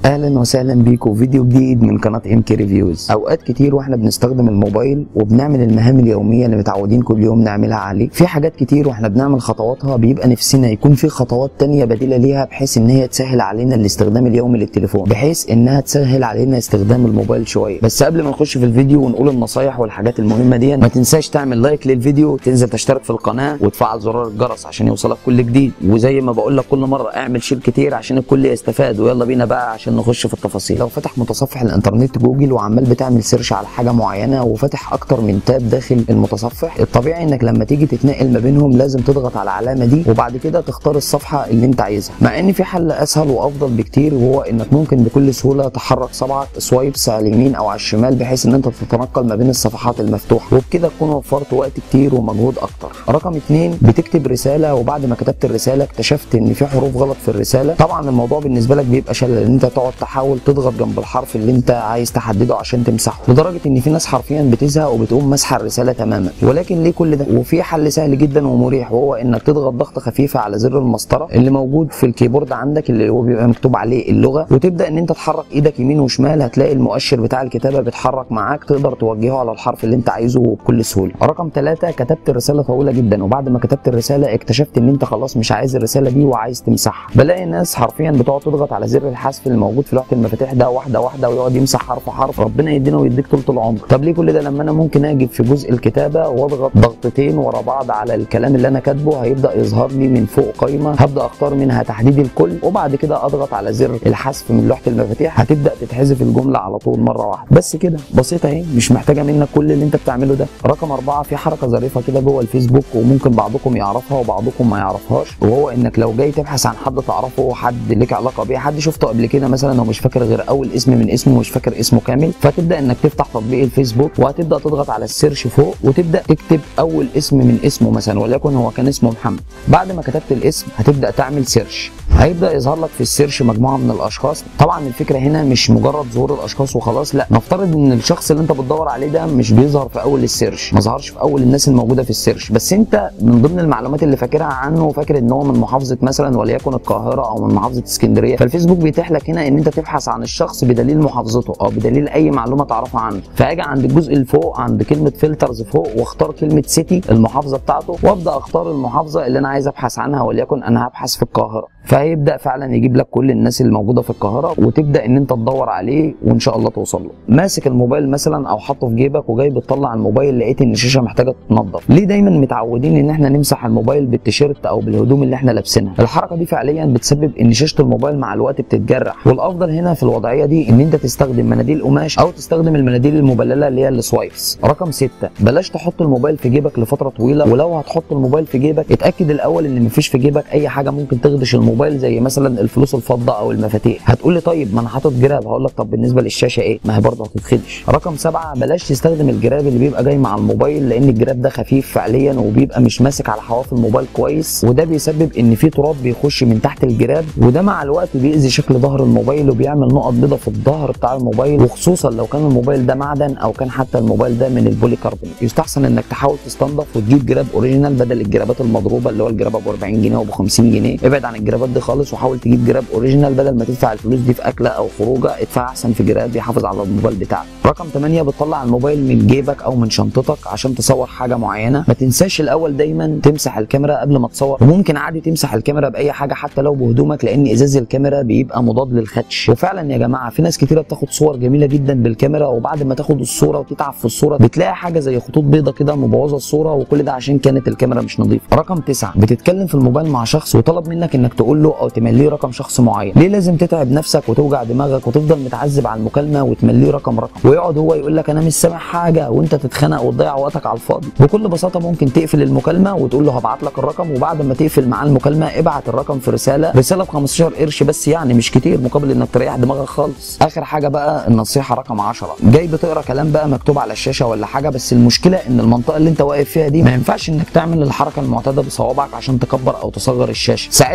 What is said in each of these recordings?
اهلا وسهلا بيكم فيديو جديد من قناه ام كي ريفيوز اوقات كتير واحنا بنستخدم الموبايل وبنعمل المهام اليوميه اللي متعودين كل يوم نعملها عليه في حاجات كتير واحنا بنعمل خطواتها بيبقى نفسنا يكون في خطوات تانية بديله ليها بحيث ان هي تسهل علينا الاستخدام اليومي للتليفون بحيث انها تسهل علينا استخدام الموبايل شويه بس قبل ما نخش في الفيديو ونقول النصايح والحاجات المهمه دي ما تنساش تعمل لايك للفيديو وتنزل تشترك في القناه وتفعل زرار الجرس عشان يوصلك كل جديد وزي ما بقول لك كل مره اعمل شير كتير عشان الكل يستفاد ويلا بينا بقى عشان نخش في التفاصيل لو فتح متصفح الانترنت جوجل وعمال بتعمل سيرش على حاجه معينه وفتح اكتر من تاب داخل المتصفح الطبيعي انك لما تيجي تتنقل ما بينهم لازم تضغط على العلامه دي وبعد كده تختار الصفحه اللي انت عايزها مع ان في حل اسهل وافضل بكتير وهو انك ممكن بكل سهوله تحرك صبعك سوايبس على اليمين او على الشمال بحيث ان انت تتنقل ما بين الصفحات المفتوحه وبكده تكون وفرت وقت كتير ومجهود اكتر رقم اتنين بتكتب رساله وبعد ما كتبت الرساله اكتشفت ان في حروف غلط في الرساله طبعا الموضوع بالنسبه لك بيبقى شلل ان انت تقعد تحاول تضغط جنب الحرف اللي انت عايز تحدده عشان تمسحه لدرجه ان في ناس حرفيا بتزهق وبتقوم مسحه الرساله تماما ولكن ليه كل ده وفي حل سهل جدا ومريح وهو انك تضغط ضغطه خفيفه على زر المسطره اللي موجود في الكيبورد عندك اللي هو بيبقى مكتوب عليه اللغه وتبدا ان انت تحرك ايدك يمين وشمال هتلاقي المؤشر بتاع الكتابه بيتحرك معاك تقدر توجهه على الحرف اللي انت عايزه بكل سهوله رقم ثلاثة كتبت الرساله طويله جدا وبعد ما كتبت الرساله اكتشفت ان انت خلاص مش عايز الرساله دي وعايز تمسحها بلاقي ناس حرفيا بتقعد تضغط على زر الحذف اللي موجود في لوحه المفاتيح ده واحده واحده ويقعد يمسح حرف حرف ربنا يدينا ويديك طول العمر طب ليه كل ده لما انا ممكن اجي في جزء الكتابه واضغط ضغطتين ورا بعض على الكلام اللي انا كاتبه هيبدا يظهر لي من فوق قائمه هبدا اختار منها تحديد الكل وبعد كده اضغط على زر الحذف من لوحه المفاتيح هتبدا تتحذف الجمله على طول مره واحده بس كده بسيطه اهي مش محتاجه منك كل اللي انت بتعمله ده رقم أربعة في حركه ظريفه كده جوه الفيسبوك وممكن بعضكم يعرفها وبعضكم ما يعرفهاش وهو انك لو جاي تبحث عن حد تعرفه حد ليك علاقه بيه حد شفته قبل كده مثلا ومش فاكر غير اول اسم من اسمه ومش فاكر اسمه كامل فتبدا انك تفتح تطبيق الفيسبوك وهتبدا تضغط على السيرش فوق وتبدا تكتب اول اسم من اسمه مثلا وليكن هو كان اسمه محمد بعد ما كتبت الاسم هتبدا تعمل سيرش هيبدا يظهر لك في السيرش مجموعه من الاشخاص طبعا الفكره هنا مش مجرد ظهور الاشخاص وخلاص لا نفترض ان الشخص اللي انت بتدور عليه ده مش بيظهر في اول السيرش ما ظهرش في اول الناس الموجوده في السيرش بس انت من ضمن المعلومات اللي فاكرها عنه فاكر ان هو من محافظه مثلا وليكن القاهره او من محافظه اسكندريه فالفيسبوك بيتيح لك هنا ان انت تبحث عن الشخص بدليل محافظته او بدليل اي معلومه تعرفها عنه فاجي عند الجزء اللي فوق عند كلمه فلترز فوق واختار كلمه سيتي المحافظه بتاعته وابدا اختار المحافظه اللي انا عايز ابحث عنها وليكن انا هبحث في القاهره فهيبدا فعلا يجيب لك كل الناس اللي موجوده في القاهره وتبدا ان انت تدور عليه وان شاء الله توصل له ماسك الموبايل مثلا او حاطه في جيبك وجاي بتطلع الموبايل لقيت ان الشاشه محتاجه تتنضف ليه دايما متعودين ان احنا نمسح الموبايل بالتيشيرت او بالهدوم اللي احنا لابسينها الحركه دي فعليا بتسبب ان شاشه الموبايل مع الوقت بتتجرح والافضل هنا في الوضعيه دي ان انت تستخدم مناديل قماش او تستخدم المناديل المبلله اللي هي السوايبس رقم ستة بلاش تحط الموبايل في جيبك لفتره طويله ولو هتحط الموبايل في جيبك اتاكد الاول ان مفيش في جيبك اي حاجه ممكن تخدش الموبايل زي مثلا الفلوس الفضه او المفاتيح هتقول لي طيب ما انا حاطط جراب هقول لك طب بالنسبه للشاشه ايه ما هي برضه هتتخدش رقم سبعة بلاش تستخدم الجراب اللي بيبقى جاي مع الموبايل لان الجراب ده خفيف فعليا وبيبقى مش ماسك على حواف الموبايل كويس وده بيسبب ان في تراب بيخش من تحت الجراب وده مع الوقت بيأذي شكل ظهر الموبايل وبيعمل نقط بيضة في الظهر بتاع الموبايل وخصوصا لو كان الموبايل ده معدن او كان حتى الموبايل ده من البولي كاربونات يستحسن انك تحاول تستنضف وتجيب جراب اوريجينال بدل الجرابات المضروبه اللي هو الجراب ابو 40 جنيه وابو 50 جنيه ابعد عن الجرابات دي خالص وحاول تجيب جراب اوريجينال بدل ما تدفع الفلوس دي في اكله او خروجه ادفع احسن في جراب يحافظ على الموبايل بتاعك رقم 8 بتطلع الموبايل من جيبك او من شنطتك عشان تصور حاجه معينه ما تنساش الاول دايما تمسح الكاميرا قبل ما تصور وممكن عادي تمسح الكاميرا باي حاجه حتى لو بهدومك لان ازاز الكاميرا بيبقى مضاد للخدش وفعلا يا جماعه في ناس كتيره بتاخد صور جميله جدا بالكاميرا وبعد ما تاخد الصوره وتتعب في الصوره بتلاقي حاجه زي خطوط بيضه كده مبوظه الصوره وكل ده عشان كانت الكاميرا مش نظيفه رقم 9 بتتكلم في الموبايل مع شخص وطلب منك انك تقول له او تمليه رقم شخص معين ليه لازم تتعب نفسك وتوجع دماغك وتفضل متعذب على المكالمه وتمليه رقم رقم ويقعد هو يقول لك انا مش سامع حاجه وانت تتخنق وتضيع وقتك على الفاضي بكل بساطه ممكن تقفل المكالمه وتقول له هبعت لك الرقم وبعد ما تقفل معاه المكالمه ابعت الرقم في رساله رساله ب 15 قرش بس يعني مش كتير مقابل انك تريح دماغك خالص اخر حاجه بقى النصيحه رقم 10 جاي بتقرا كلام بقى مكتوب على الشاشه ولا حاجه بس المشكله ان المنطقه اللي انت واقف فيها دي ما ينفعش انك تعمل الحركه المعتاده بصوابعك عشان تكبر او تصغر الشاشه ساعتها في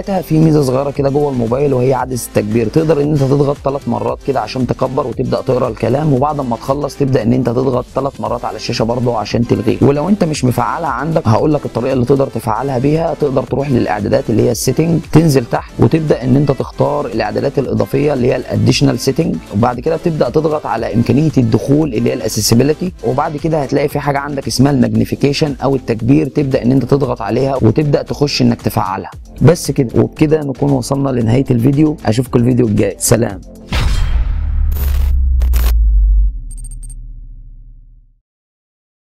ميزه صغيره كده جوه الموبايل وهي عدسه التكبير تقدر ان انت تضغط ثلاث مرات كده عشان تكبر وتبدا تقرا الكلام وبعد ما تخلص تبدا ان انت تضغط ثلاث مرات على الشاشه برضه عشان تلغيه ولو انت مش مفعلها عندك هقول لك الطريقه اللي تقدر تفعلها بيها تقدر تروح للاعدادات اللي هي السيتنج تنزل تحت وتبدا ان انت تختار الاعدادات الاضافيه اللي هي الاديشنال سيتنج وبعد كده بتبدا تضغط على امكانيه الدخول اللي هي الاسيسيبيليتي وبعد كده هتلاقي في حاجه عندك اسمها الماجنيفيكيشن او التكبير تبدا ان انت تضغط عليها وتبدا تخش انك تفعلها بس كده وبكده نكون وصلنا لنهايه الفيديو اشوفكم الفيديو الجاي سلام